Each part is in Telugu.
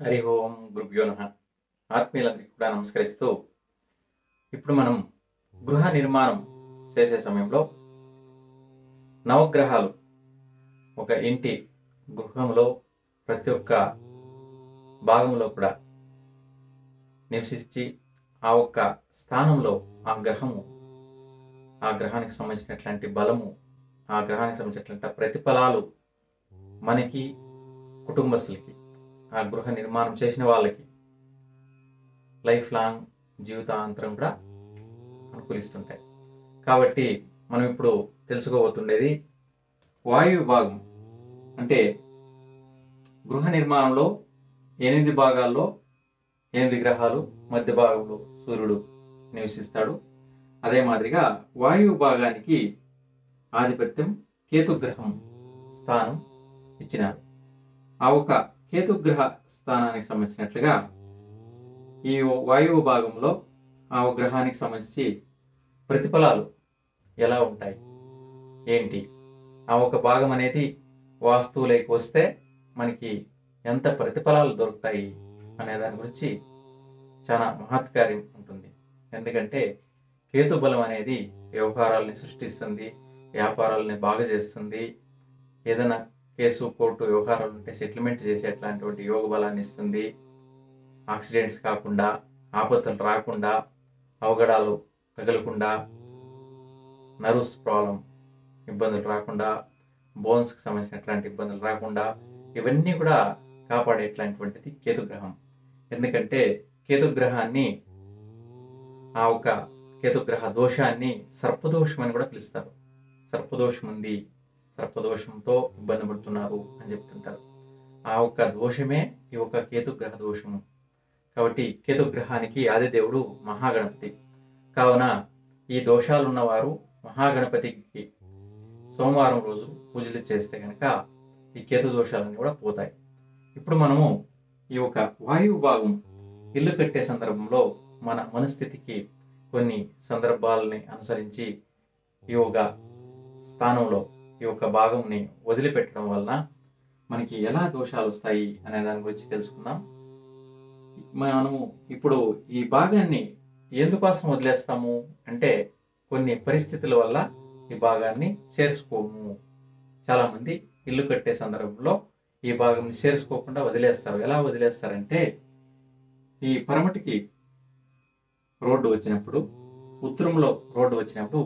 హరి ఓం గురుభ్యో నమ ఆత్మీయులందరికీ కూడా నమస్కరిస్తూ ఇప్పుడు మనం గృహ నిర్మాణం చేసే సమయంలో నవగ్రహాలు ఒక ఇంటి గృహంలో ప్రతి ఒక్క భాగంలో కూడా నివసించి ఆ ఒక్క స్థానంలో ఆ గ్రహము ఆ గ్రహానికి సంబంధించినటువంటి బలము ఆ గ్రహానికి సంబంధించినటువంటి ప్రతిఫలాలు మనకి కుటుంబస్తులకి ఆ గృహ నిర్మాణం చేసిన వాళ్ళకి లైఫ్ లాంగ్ జీవితాంతరం కూడా అనుకూలిస్తుంటాయి కాబట్టి మనం ఇప్పుడు తెలుసుకోబోతుండేది వాయు విభాగం అంటే గృహ నిర్మాణంలో ఎనిమిది భాగాల్లో ఎనిమిది గ్రహాలు మధ్య భాగంలో సూర్యుడు నివసిస్తాడు అదే మాదిరిగా వాయు భాగానికి ఆధిపత్యం కేతుగ్రహం స్థానం ఇచ్చినారు ఆ ఒక కేతుగ్రహ స్థానానికి సంబంధించినట్లుగా ఈ వాయువు భాగంలో ఆ ఒక గ్రహానికి సంబంధించి ప్రతిఫలాలు ఎలా ఉంటాయి ఏంటి ఆ ఒక భాగం అనేది వాస్తువులోకి వస్తే మనకి ఎంత ప్రతిఫలాలు దొరుకుతాయి అనే దాని గురించి చాలా మహత్కార్యం ఉంటుంది ఎందుకంటే కేతు బలం అనేది వ్యవహారాలని సృష్టిస్తుంది వ్యాపారాలని బాగా చేస్తుంది ఏదైనా కేసు కోర్టు వ్యవహారాలు ఉంటే సెటిల్మెంట్ చేసేట్లాంటి యోగ బలాన్ని ఇస్తుంది యాక్సిడెంట్స్ కాకుండా ఆపత్తులు రాకుండా అవగడాలు తగలకుండా నర్వ్స్ ప్రాబ్లం ఇబ్బందులు రాకుండా బోన్స్కి సంబంధించినటువంటి ఇబ్బందులు రాకుండా ఇవన్నీ కూడా కాపాడేట్లాంటివంటిది కేతుగ్రహం ఎందుకంటే కేతుగ్రహాన్ని ఆ ఒక కేతుగ్రహ దోషాన్ని సర్పదోషం అని కూడా పిలుస్తారు సర్పదోషం ఉంది సర్పదోషంతో ఇబ్బంది పడుతున్నారు అని చెప్తుంటారు ఆ ఒక్క దోషమే ఈ ఒక కేతుగ్రహ దోషము కాబట్టి కేతుగ్రహానికి ఆదిదేవుడు మహాగణపతి కావున ఈ దోషాలు ఉన్నవారు మహాగణపతికి సోమవారం రోజు పూజలు చేస్తే కనుక ఈ కేతు దోషాలన్నీ కూడా పోతాయి ఇప్పుడు మనము ఈ యొక్క వాయువు భాగం ఇల్లు కట్టే సందర్భంలో మన మనస్థితికి కొన్ని సందర్భాలని అనుసరించి ఈ యొక్క స్థానంలో ఈ యొక్క భాగంని వదిలిపెట్టడం వలన మనకి ఎలా దోషాలు వస్తాయి అనే దాని గురించి తెలుసుకుందాం మనము ఇప్పుడు ఈ భాగాన్ని ఎందుకోసం వదిలేస్తాము అంటే కొన్ని పరిస్థితుల వల్ల ఈ భాగాన్ని చేర్చుకోము చాలామంది ఇల్లు కట్టే సందర్భంలో ఈ భాగంని చేర్చుకోకుండా వదిలేస్తారు ఎలా వదిలేస్తారంటే ఈ పరమటికి రోడ్డు వచ్చినప్పుడు ఉత్తరంలో రోడ్డు వచ్చినప్పుడు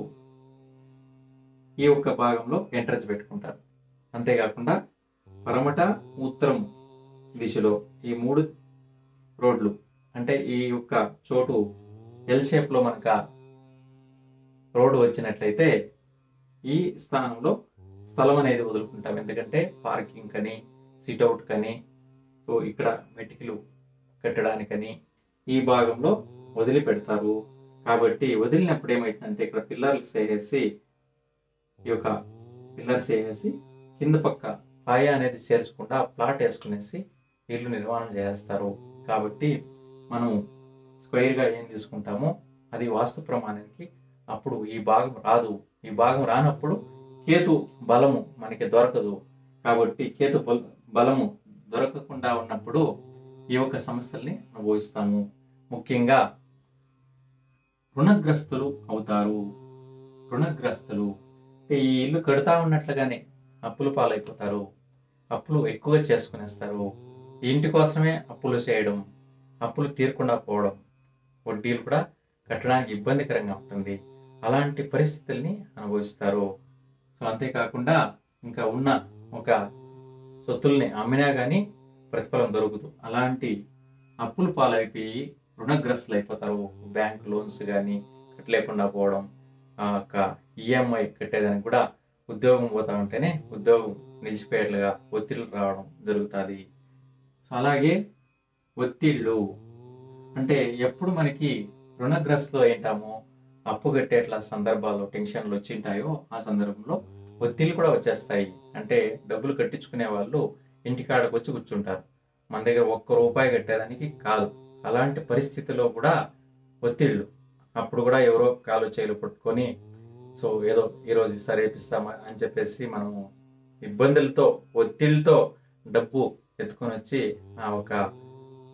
ఈ ఒక్క భాగంలో ఎంట్రన్స్ పెట్టుకుంటారు అంతేకాకుండా పరమట ఉత్తరం దిశలో ఈ మూడు రోడ్లు అంటే ఈ యొక్క చోటు ఎల్ షేప్లో మనక రోడ్డు వచ్చినట్లయితే ఈ స్థానంలో స్థలం అనేది వదులుకుంటాం ఎందుకంటే పార్కింగ్ కని సిట్అవుట్ కని సో ఇక్కడ మెటికలు కట్టడానికని ఈ భాగంలో వదిలిపెడతారు కాబట్టి వదిలినప్పుడు ఏమవుతుందంటే ఇక్కడ పిల్లర్స్ వేసేసి ఈ యొక్క పిల్లర్స్ వేసేసి కింద పక్క పాయ అనేది చేర్చకుండా ప్లాట్ వేసుకునేసి ఇల్లు నిర్మాణం చేస్తారు కాబట్టి మనం స్క్వైర్గా ఏం తీసుకుంటామో అది వాస్తు ప్రమాణానికి అప్పుడు ఈ భాగం రాదు ఈ భాగం రానప్పుడు కేతు బలము మనకి దొరకదు కాబట్టి కేతు బల బలము దొరకకుండా ఉన్నప్పుడు ఈ యొక్క సమస్యల్ని అనుభవిస్తాము ముఖ్యంగా రుణగ్రస్తులు అవుతారు రుణగ్రస్తులు అంటే ఈ ఇల్లు కడతా ఉన్నట్లుగానే అప్పులు పాలైపోతారు అప్పులు ఎక్కువగా చేసుకునేస్తారు ఈ ఇంటి కోసమే అప్పులు చేయడం అప్పులు తీరకుండా పోవడం వడ్డీలు కూడా కట్టడానికి ఇబ్బందికరంగా ఉంటుంది అలాంటి పరిస్థితుల్ని అనుభవిస్తారు సో అంతేకాకుండా ఇంకా ఉన్న ఒక సొత్తుల్ని అమ్మినా కానీ ప్రతిఫలం దొరుకుతూ అలాంటి అప్పులు పాలైపోయి రుణగ్రస్తులు అయిపోతారు బ్యాంక్ లోన్స్ కానీ కట్టలేకుండా పోవడం ఆ యొక్క ఈఎంఐ కట్టేదానికి కూడా ఉద్యోగం పోతా ఉంటేనే ఉద్యోగం నిలిచిపోయేట్లుగా ఒత్తిళ్ళు రావడం జరుగుతుంది సో అలాగే ఒత్తిళ్ళు అంటే ఎప్పుడు మనకి రుణగ్రస్తులు ఏంటామో అప్పు కట్టేట్ల సందర్భాల్లో టెన్షన్లు వచ్చింటాయో ఆ సందర్భంలో ఒత్తిళ్ళు కూడా వచ్చేస్తాయి అంటే డబ్బులు కట్టించుకునే వాళ్ళు ఇంటికాడకు వచ్చి కూర్చుంటారు మన దగ్గర ఒక్క రూపాయి కట్టేదానికి కాదు అలాంటి పరిస్థితిలో కూడా ఒత్తిళ్ళు అప్పుడు కూడా ఎవరో కాలు చేలు పట్టుకొని సో ఏదో ఈరోజు ఇస్తారు రేపిస్తామా అని చెప్పేసి మనము ఇబ్బందులతో ఒత్తిడితో డబ్బు ఎత్తుకొని వచ్చి ఆ ఒక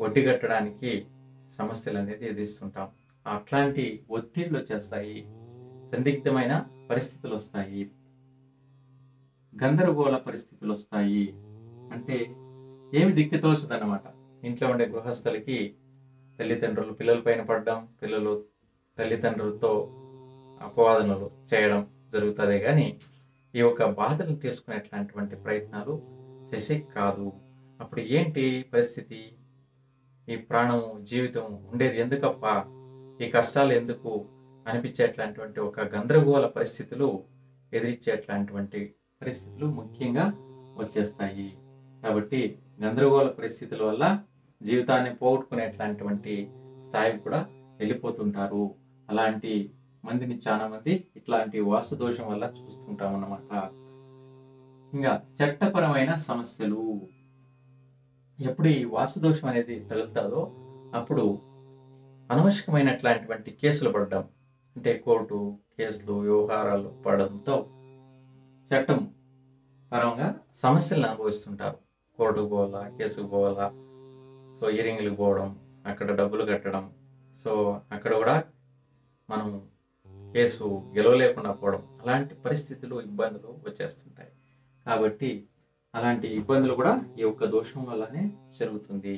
వడ్డీ కట్టడానికి సమస్యలు అనేది ఎదుర్కొంటాం అట్లాంటి ఒత్తిళ్ళు వచ్చేస్తాయి సందిగ్ధమైన పరిస్థితులు వస్తాయి గందరగోళ పరిస్థితులు వస్తాయి అంటే ఏమి దిక్కుతోచదన్నమాట ఇంట్లో ఉండే గృహస్థులకి తల్లిదండ్రులు పిల్లల పైన పడడం పిల్లలు తల్లిదండ్రులతో అపవాదనలు చేయడం జరుగుతుంది కానీ ఈ యొక్క బాధలను తీసుకునేట్లాంటివంటి ప్రయత్నాలు చేసే కాదు అప్పుడు ఏంటి పరిస్థితి ఈ ప్రాణం జీవితం ఉండేది ఎందుకప్ప ఈ కష్టాలు ఎందుకు అనిపించేట్లాంటివంటి ఒక గందరగోళ పరిస్థితులు ఎదిరించేట్లాంటివంటి పరిస్థితులు ముఖ్యంగా వచ్చేస్తాయి కాబట్టి గందరగోళ పరిస్థితుల వల్ల జీవితాన్ని పోగొట్టుకునేట్లాంటివంటి స్థాయికి కూడా వెళ్ళిపోతుంటారు అలాంటి మందిని చాలా మంది ఇట్లాంటి వాస్తు దోషం వల్ల చూస్తుంటాం అన్నమాట ఇంకా చట్టపరమైన సమస్యలు ఎప్పుడు ఈ వాస్తు దోషం అనేది తగులుతుందో అప్పుడు అనవసరమైనట్లాంటివంటి కేసులు పడడం అంటే కోర్టు కేసులు వ్యవహారాలు పడడంతో చట్టం పరంగా సమస్యలను అనుభవిస్తుంటారు కోర్టుకు పోవాలా కేసుకు పోవాలా సో ఇరింగ్లకు పోవడం అక్కడ డబ్బులు కట్టడం సో అక్కడ కూడా మనం కేసు గెలవలేకుండా పోవడం అలాంటి పరిస్థితులు ఇబ్బందులు వచ్చేస్తుంటాయి కాబట్టి అలాంటి ఇబ్బందులు కూడా ఈ యొక్క దోషం వల్లనే జరుగుతుంది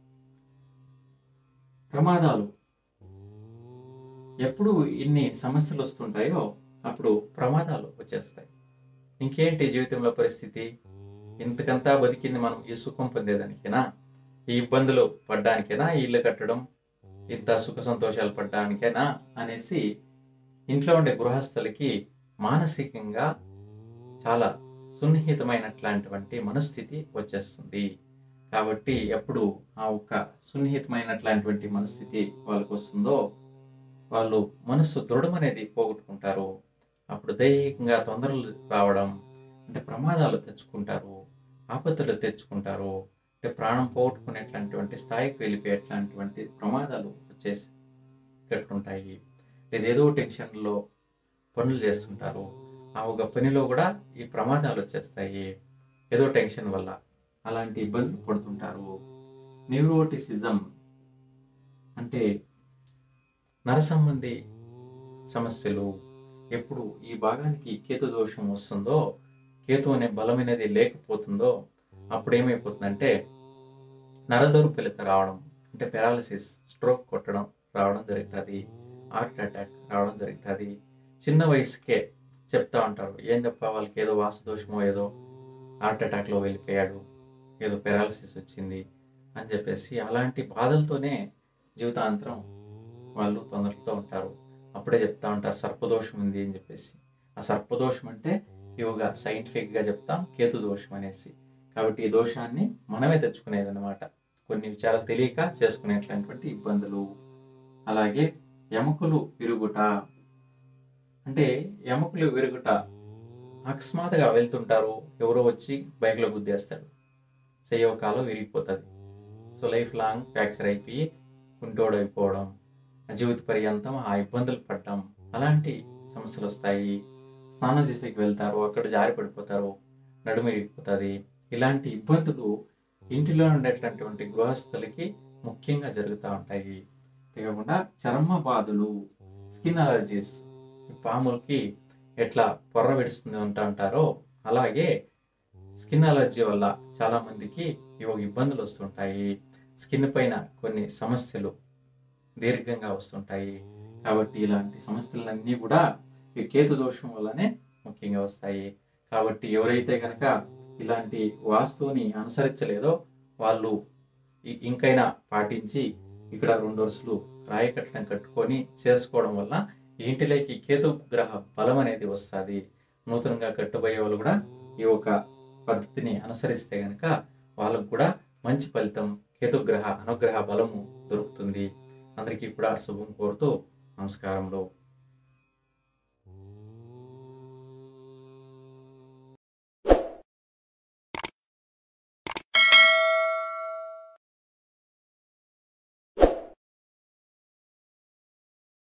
ప్రమాదాలు ఎప్పుడు ఇన్ని సమస్యలు వస్తుంటాయో అప్పుడు ప్రమాదాలు వచ్చేస్తాయి ఇంకేంటి జీవితంలో పరిస్థితి ఇంతకంతా బతికింది మనం ఈ సుఖం పొందేదానికేనా ఈ ఇబ్బందులు పడ్డానికేనా ఈ ఇల్లు కట్టడం ఇంత సుఖ సంతోషాలు పడ్డానికేనా అనేసి ఇంట్లో ఉండే గృహస్థులకి మానసికంగా చాలా సున్నిహితమైనట్లాంటివంటి మనస్థితి వచ్చేస్తుంది కాబట్టి ఎప్పుడు ఆ ఒక్క సున్నిహితమైనట్లాంటివంటి మనస్థితి వాళ్ళకు వస్తుందో వాళ్ళు మనస్సు దృఢం అనేది పోగొట్టుకుంటారు అప్పుడు దైహికంగా తొందరలు రావడం అంటే ప్రమాదాలు తెచ్చుకుంటారు ఆపత్తులు తెచ్చుకుంటారు అంటే ప్రాణం పోగొట్టుకునేట్లాంటివంటి స్థాయికి వెళ్ళిపోయేట్లాంటివంటి ప్రమాదాలు వచ్చేసి గట్లుంటాయి లేదా ఏదో టెన్షన్లో పనులు చేస్తుంటారు ఆ ఒక పనిలో కూడా ఈ ప్రమాదాలు వచ్చేస్తాయి ఏదో టెన్షన్ వల్ల అలాంటి ఇబ్బందులు పడుతుంటారు న్యూరోటిసిజం అంటే నర సంబంధి సమస్యలు ఎప్పుడు ఈ భాగానికి కేతు దోషం వస్తుందో కేతు అనే బలం అనేది లేకపోతుందో అప్పుడు ఏమైపోతుందంటే నరదొరుపెలిత రావడం అంటే పెరాలసిస్ స్ట్రోక్ కొట్టడం రావడం జరుగుతుంది హార్ట్ అటాక్ రావడం జరుగుతుంది చిన్న వయసుకే చెప్తా ఉంటారు ఏం చెప్ప వాళ్ళకి ఏదో వాసు దోషమో ఏదో హార్ట్ అటాక్లో వెళ్ళిపోయాడు ఏదో పెరాలసిస్ వచ్చింది అని చెప్పేసి అలాంటి బాధలతోనే జీవితాంతరం వాళ్ళు తొందరతో ఉంటారు అప్పుడే చెప్తా ఉంటారు సర్పదోషం ఉంది అని చెప్పేసి ఆ సర్పదోషం అంటే యోగా సైంటిఫిక్గా చెప్తాం కేతు దోషం అనేసి కాబట్టి ఈ దోషాన్ని మనమే తెచ్చుకునేది అనమాట కొన్ని విచారాలు తెలియక చేసుకునేట్లాంటి ఇబ్బందులు అలాగే ఎముకలు విరుగుట అంటే ఎముకలు విరుగుట అకస్మాత్తుగా వెళ్తుంటారు ఎవరో వచ్చి బైక్లో గుద్దేస్తాడు చెయ్యవ కాలం విరిగిపోతుంది సో లైఫ్ లాంగ్ ఫ్రాక్చర్ అయిపోయి కుంటోడు అయిపోవడం జీవిత పర్యంతం ఆ ఇబ్బందులు పడడం అలాంటి సమస్యలు వస్తాయి స్నానం చేసేకి వెళ్తారు అక్కడ జారి పడిపోతారు నడుము ఇరిగిపోతుంది ఇలాంటి ఇబ్బందులు ఇంటిలో ఉండేటటువంటి గృహస్థులకి ముఖ్యంగా జరుగుతూ ఉంటాయి కాకుండా చర్మ బాధలు స్కిన్ అలర్జీస్ పాములకి ఎట్లా పొర్ర విడుస్తుంది అంటూ అంటారో అలాగే స్కిన్ అలర్జీ వల్ల చాలా మందికి ఇవి ఇబ్బందులు వస్తుంటాయి స్కిన్ పైన కొన్ని సమస్యలు దీర్ఘంగా వస్తుంటాయి కాబట్టి ఇలాంటి సమస్యలన్నీ కూడా ఈ కేతు దోషం వల్లనే ముఖ్యంగా వస్తాయి కాబట్టి ఎవరైతే కనుక ఇలాంటి వాస్తువుని అనుసరించలేదో వాళ్ళు ఇ- ఇంకైనా పాటించి ఇక్కడ రెండు వరుసలు రాయి కట్టడం కట్టుకొని చేసుకోవడం వల్ల ఈ ఇంటిలోకి కేతు గ్రహ బలం అనేది వస్తుంది నూతనంగా కట్టుబోయే వాళ్ళు కూడా ఈ ఒక పద్ధతిని అనుసరిస్తే గనక వాళ్ళకు కూడా మంచి ఫలితం కేతుగ్రహ అనుగ్రహ బలము దొరుకుతుంది అందరికీ కూడా శుభం కోరుతూ నమస్కారములు